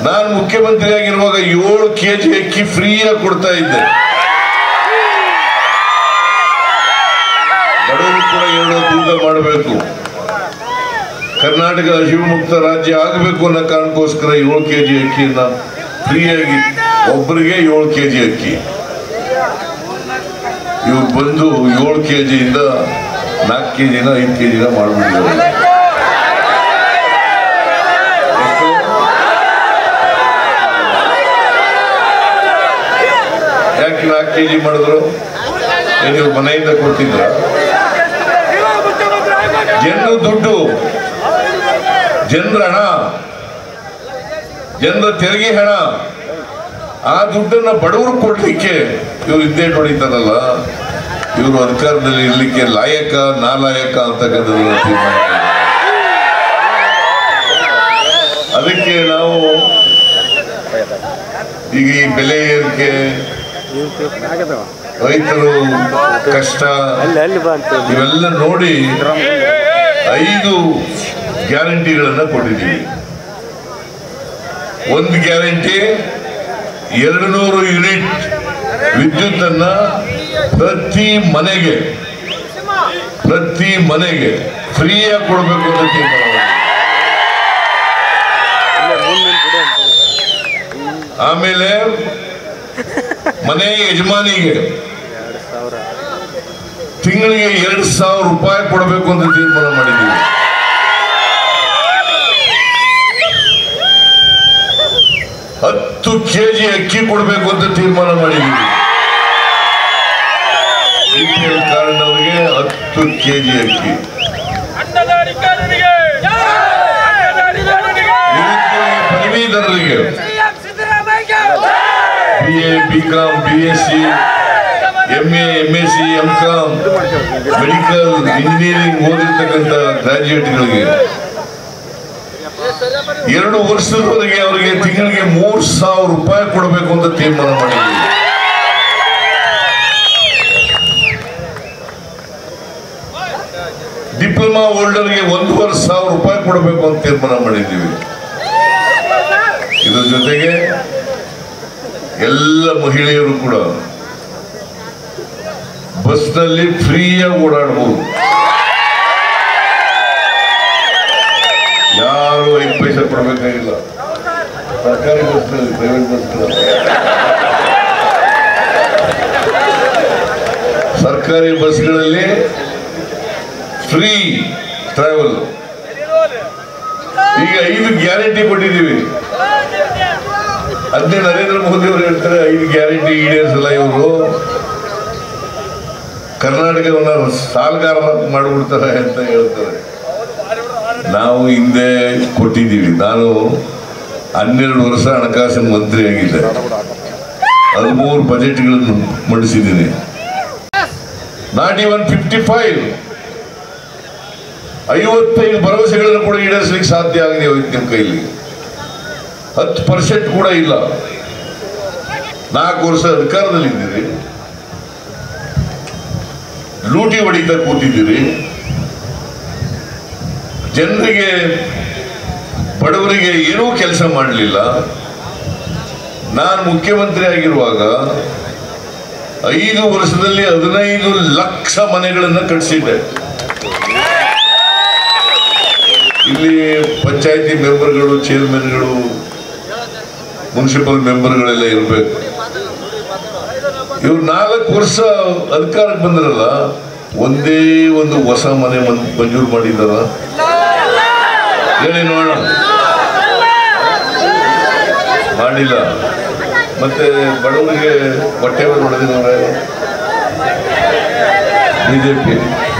ನಾನು ಮುಖ್ಯಮಂತ್ರಿ ಆಗಿರುವಾಗ ಏಳು ಕೆ ಜಿ ಅಕ್ಕಿ ಫ್ರೀಯಾಗಿ ಕೊಡ್ತಾ ಇದ್ದೆ ಬಡವರು ಕೂಡ ಎರಡು ಊಟ ಮಾಡಬೇಕು ಕರ್ನಾಟಕ ಹಸಿವು ಮುಕ್ತ ರಾಜ್ಯ ಆಗಬೇಕು ಅನ್ನೋ ಕಾರಣಕ್ಕೋಸ್ಕರ ಏಳು ಕೆ ಜಿ ಅಕ್ಕಿಯನ್ನ ಫ್ರೀಯಾಗಿ ಒಬ್ಬರಿಗೆ ಏಳು ಕೆ ಜಿ ಅಕ್ಕಿ ಇವ್ರು ಬಂದು ಏಳು ಕೆ ಜಿಯಿಂದ ನಾಲ್ಕು ಕೆ ಜಿನ ಐದು ಕೆ ಜಿನ ಮಾಡಿಬಿಟ್ಟಿದ್ದಾರೆ ಎಷ್ಟು? ಯಾಕೆ ನಾಲ್ಕು ಕೆ ಜಿ ಮಾಡಿದ್ರು ಏನ್ ಇವ್ರು ಮನೆಯಿಂದ ಕೊಡ್ತಿದ್ರ ಜನರ ದುಡ್ಡು ಜನರ ಹಣ ಜನರ ತೆರಿಗೆ ಹಣ ಆ ದುಡ್ಡನ್ನ ಬಡವರು ಕೊಡ್ಲಿಕ್ಕೆ ಇವ್ರು ಇದ್ದೇ ಹೊಡಿತಾರಲ್ಲ ಇವರು ಅಧಿಕಾರದಲ್ಲಿ ಇರ್ಲಿಕ್ಕೆ ಲಾಯಕ ನಾಲಾಯಕ ಅಂತಕ್ಕಂಥದ್ದನ್ನ ತೀರ್ಮಾನ ಮಾಡಿದ್ದಾರೆ. ಅದಕ್ಕೆ ನಾವು ಈಗ ಈ ಬೆಲೆ ಏರಿಕೆ ರೈತರು ಕಷ್ಟ ಅಲ್ಲಿ ಅಲ್ಲಿ ಬಂತು ಇವೆಲ್ಲ ನೋಡಿ ಐದು ಗ್ಯಾರಂಟಿಗಳನ್ನ ಕೊಟ್ಟಿದ್ದೀವಿ ಒಂದು ಗ್ಯಾರಂಟಿ ಎರಡು ನೂರು ಯೂನಿಟ್ ವಿದ್ಯುತ್ ಅನ್ನ ಪ್ರತಿ ಮನೆಗೆ ಪ್ರತಿ ಮನೆಗೆ ಫ್ರೀಯಾಗಿ ಕೊಡಬೇಕು ಅಂತ ತೀರ್ಮಾನ ಮಾಡಿದ್ದೀವಿ. ಇಲ್ಲ ಮುಂದೆ ಬಿಡು ಅಂತ ಆಮೇಲೆ ಮನೆ ಯಜಮಾನಿಗೆ ಎರಡು ಸಾವಿರ ತಿಂಗಳಿಗೆ ಎರಡು ಸಾವಿರ ರೂಪಾಯಿ ಕೊಡಬೇಕು ಅಂತ ತೀರ್ಮಾನ ಮಾಡಿದ್ದೀವಿ ಹತ್ತು ಕೆಜಿ ಅಕ್ಕಿ ಕೊಡಬೇಕು ಅಂತ ತೀರ್ಮಾನ ಮಾಡಿದ್ದೀವಿ BPL ಕಾರ್ಡ್ ಅವರಿಗೆ ಹತ್ತು ಕೆಜಿ ಅಕ್ಕಿ ಅನ್ನದಾನಿಕರಿಗೆ ಅನ್ನದಾನಿಕರಿಗೆ ನಿರುದ್ಯೋಗ ಪದವೀಧರರಿಗೆ CM Siddaramaiah B A B com B S C M A M S C M com medical engineering ಓದಿರ್ತಕ್ಕಂಥ ಗ್ರಾಜ್ಯುಯೇಟ್ಗಳಿಗೆ ಎರಡು ವರ್ಷದವರೆಗೆ ಅವರಿಗೆ ತಿಂಗಳಿಗೆ ಮೂರ್ ಸಾವಿರ ರೂಪಾಯಿ ಕೊಡಬೇಕು ಅಂತ ತೀರ್ಮಾನ ಮಾಡಿದ್ದೀವಿ ಡಿಪ್ಲೊಮಾ ಹೋಲ್ಡರ್ಗೆ ಒಂದೂವರೆ ಸಾವಿರ ರೂಪಾಯಿ ಕೊಡಬೇಕು ಅಂತ ತೀರ್ಮಾನ ಮಾಡಿದ್ದೀವಿ ಇದ್ರ ಜೊತೆಗೆ ಎಲ್ಲ ಮಹಿಳೆಯರು ಕೂಡ ಬಸ್ನಲ್ಲಿ ಫ್ರೀಯಾಗಿ ಓಡಾಡಬಹುದು ಯಾರು ಐದು ಪೈಸೆ ಕೊಡಬೇಕಾಗಿಲ್ಲ ಸರ್ಕಾರಿ ಬಸ್ನಲ್ಲಿ ಪ್ರೈವೇಟ್ ಬಸ್ನಲ್ಲಿ ಸರ್ಕಾರಿ ಬಸ್ಗಳಲ್ಲಿ ಫ್ರೀ ಟ್ರಾವೆಲ್ ಈಗ ಐದು ಗ್ಯಾರಂಟಿ ಕೊಟ್ಟಿದ್ದೀವಿ ಅದನ್ನೇ ನರೇಂದ್ರ ಮೋದಿ ಅವರು ಹೇಳ್ತಾರೆ ಐದು ಗ್ಯಾರಂಟಿ ಈಡೇರಿಸಲ್ಲ ಇವರು ಕರ್ನಾಟಕವನ್ನ ಸಾಲಗಾರ ಮಾಡಿಬಿಡ್ತಾರೆ ಅಂತ ಹೇಳ್ತಾರೆ ನಾವು ಹಿಂದೆ ಕೊಟ್ಟಿದ್ದೀವಿ ನಾನು ಹನ್ನೆರಡು ವರ್ಷ ಹಣಕಾಸಿನ ಮಂತ್ರಿ ಆಗಿದ್ದೆ ಹದಿಮೂರು ಬಜೆಟ್ಗಳನ್ನು ಮಂಡಿಸಿದ್ದೀನಿ ನಾಟ್ ಇವನ್ ಫಿಫ್ಟಿ ಫೈವ್ ಐವತ್ತೈದು ಭರವಸೆಗಳನ್ನು ಕೂಡ ಈಡೇರಿಸಲಿಕ್ಕೆ ಸಾಧ್ಯ ಆಗಿದೆ ಇವತ್ತು ನಿಮ್ಮ ಕೈಲಿ ಹತ್ತು ಪರ್ಸೆಂಟ್ ಕೂಡ ಇಲ್ಲ ನಾಲ್ಕು ವರ್ಷ ಅಧಿಕಾರದಲ್ಲಿದ್ದೀರಿ ಲೂಟಿ ಹೊಡಿತಾ ಕೂತಿದ್ದೀರಿ ಜನರಿಗೆ ಬಡವರಿಗೆ ಏನೂ ಕೆಲಸ ಮಾಡಲಿಲ್ಲ ನಾನು ಮುಖ್ಯಮಂತ್ರಿ ಆಗಿರುವಾಗ ಐದು ವರ್ಷದಲ್ಲಿ ಹದಿನೈದು ಲಕ್ಷ ಮನೆಗಳನ್ನು ಕಟ್ಟಿಸಿದ್ದೆ ಇಲ್ಲಿ ಪಂಚಾಯತಿ ಮೆಂಬರ್ಗಳು ಚೇರ್ಮನ್ಗಳು ಮುನ್ಸಿಪಲ್ ಮೆಂಬರ್ಗಳೆಲ್ಲ ಇರಬೇಕು ಇವ್ರು ನಾಲ್ಕು ವರ್ಷ ಅಧಿಕಾರಕ್ಕೆ ಬಂದ್ರಲ್ಲ ಒಂದೇ ಒಂದು ಹೊಸ ಮನೆ ಮನ್- ಮಂಜೂರು ಮಾಡಿದಾರ ಹೇಳಿ ನೋಡೋಣ ಮಾಡಿಲ್ಲ ಮತ್ತೆ ಬಡವರಿಗೆ ಹೊಟ್ಟೆ ಹೊಡೆದಿದ್ದಾರೆ ಬಿಜೆಪಿ